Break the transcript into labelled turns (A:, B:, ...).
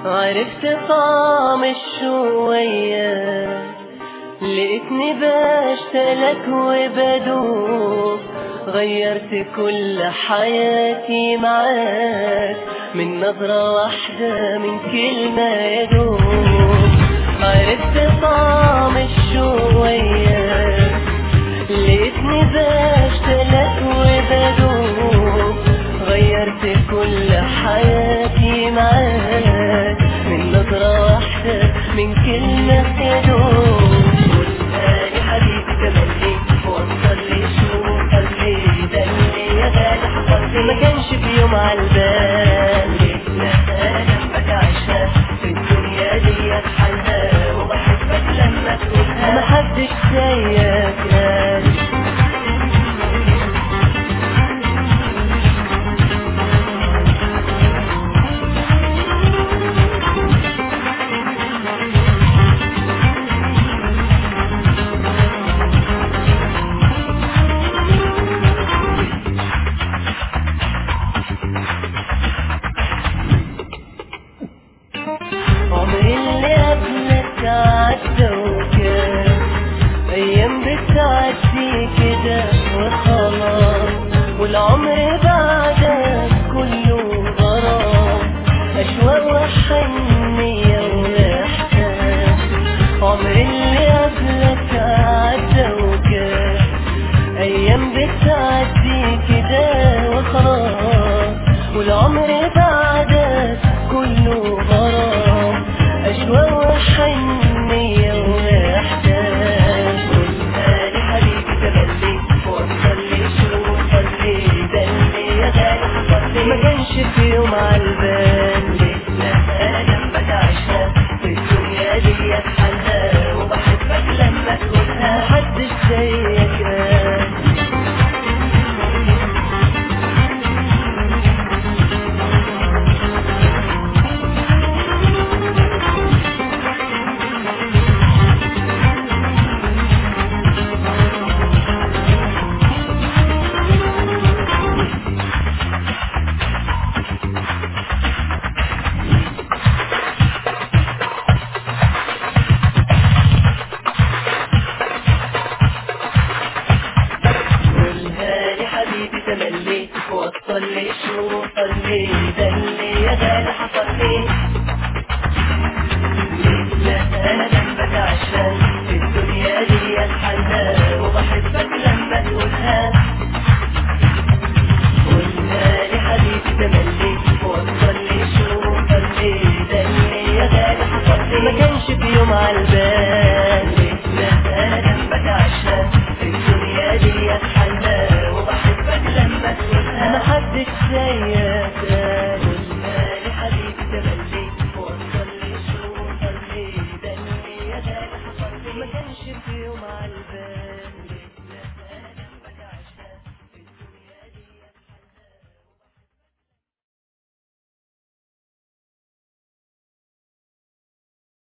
A: عرفت طعم الشوية لقيتني بشتاقلك وبدوب غيرت كل حياتي معاك من نظرة واحدة من كلمة يدوب عرفت طعم الشوية لقيتني بشتاقلك وبدوب غيرت كل حياتي معاك من نظرة واحدة من كلمة يدوب قولها لي حبيبي تملي وصل لي شوف قلبي ده اللي يا غالي حصل لي ما كانش في يوم عالبال ليلة انا جنبك عشنا في الدنيا دي حالها وبحبك لما تقولها محدش زيك غالي عمري اللي قبلك عدى وكان أيام بتعدي كده وخلاص والعمر بعدك كله غرام أشواق وحنية وإحساس عمري اللي قبلك عدى وكان أيام بتعدي كده وخلاص والعمر بعدك كله غرام أشواق وحنية وإحساس قلنا لي حبيبي تملي وصل لي شوف لي ده اللي يا غالي حصل لي ما كانش في يوم عالبال لسه أنا جنبك عشنا في الدنيا دي حالها وبحبك لما تقولها محدش زيك غالي قولها لي حبيبي تملي وصل لي شوف لي ده اللي يا غالي حصل لي لسه انا جنبك عشان في الدنيا دي الحنان وبحبك لما تقولها قولها لي حبيبي تملي وصل لي شوف لي ده اللي يا غالي حصل لي ما كانش في يوم عالبال لسه انا جنبك عشان في الدنيا دي الحنان وبحبك لما تقولها محدش زيك